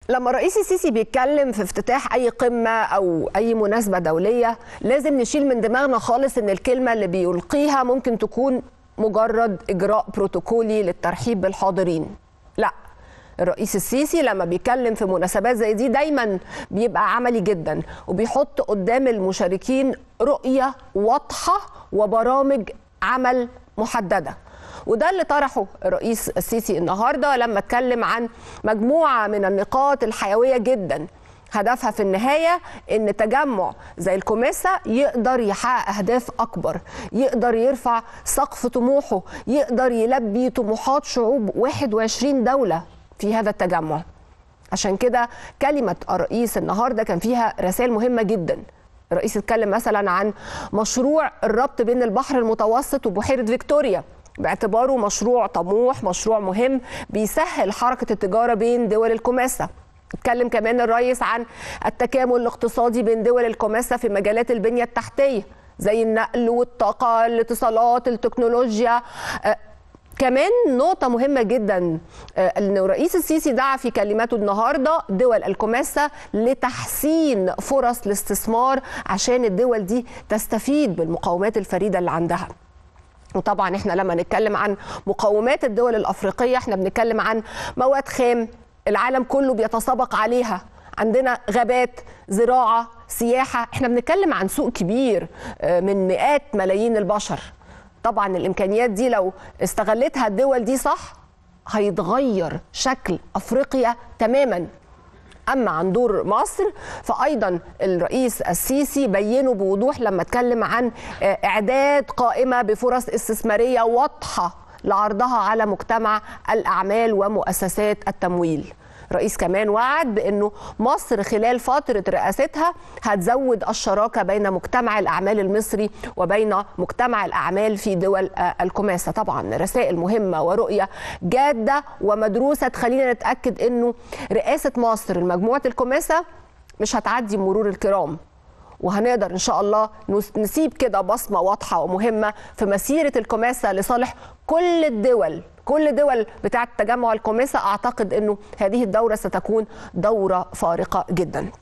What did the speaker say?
لما الرئيس السيسي بيتكلم في افتتاح اي قمه او اي مناسبه دوليه لازم نشيل من دماغنا خالص ان الكلمه اللي بيلقيها ممكن تكون مجرد اجراء بروتوكولي للترحيب بالحاضرين لا الرئيس السيسي لما بيتكلم في مناسبات زي دي دايما بيبقى عملي جدا وبيحط قدام المشاركين رؤيه واضحه وبرامج عمل محدده وده اللي طرحه الرئيس السيسي النهارده لما اتكلم عن مجموعه من النقاط الحيويه جدا هدفها في النهايه ان تجمع زي الكوميسا يقدر يحقق اهداف اكبر يقدر يرفع سقف طموحه يقدر يلبي طموحات شعوب 21 دوله في هذا التجمع عشان كده كلمه الرئيس النهارده كان فيها رسائل مهمه جدا الرئيس اتكلم مثلا عن مشروع الربط بين البحر المتوسط وبحيره فيكتوريا باعتباره مشروع طموح مشروع مهم بيسهل حركة التجارة بين دول الكوماسا اتكلم كمان الرئيس عن التكامل الاقتصادي بين دول الكوماسا في مجالات البنية التحتية زي النقل والطاقة الاتصالات التكنولوجيا آه كمان نقطة مهمة جدا آه أن الرئيس السيسي دعا في كلماته النهاردة دول الكوماسا لتحسين فرص الاستثمار عشان الدول دي تستفيد بالمقومات الفريدة اللي عندها وطبعا احنا لما نتكلم عن مقومات الدول الافريقيه احنا بنتكلم عن مواد خام العالم كله بيتسابق عليها عندنا غابات زراعه سياحه احنا بنتكلم عن سوق كبير من مئات ملايين البشر طبعا الامكانيات دي لو استغلتها الدول دي صح هيتغير شكل افريقيا تماما اما عن دور مصر فايضا الرئيس السيسي بينه بوضوح لما اتكلم عن اعداد قائمه بفرص استثماريه واضحه لعرضها على مجتمع الاعمال ومؤسسات التمويل الرئيس كمان وعد بانه مصر خلال فتره رئاستها هتزود الشراكه بين مجتمع الاعمال المصري وبين مجتمع الاعمال في دول الكوماسا طبعا رسائل مهمه ورؤيه جاده ومدروسه تخلينا نتاكد انه رئاسه مصر لمجموعه الكوماسا مش هتعدي مرور الكرام وهنقدر ان شاء الله نسيب كده بصمه واضحه ومهمه في مسيره الكوماسا لصالح كل الدول كل دول بتاعه تجمع الكوميسا اعتقد انه هذه الدوره ستكون دوره فارقه جدا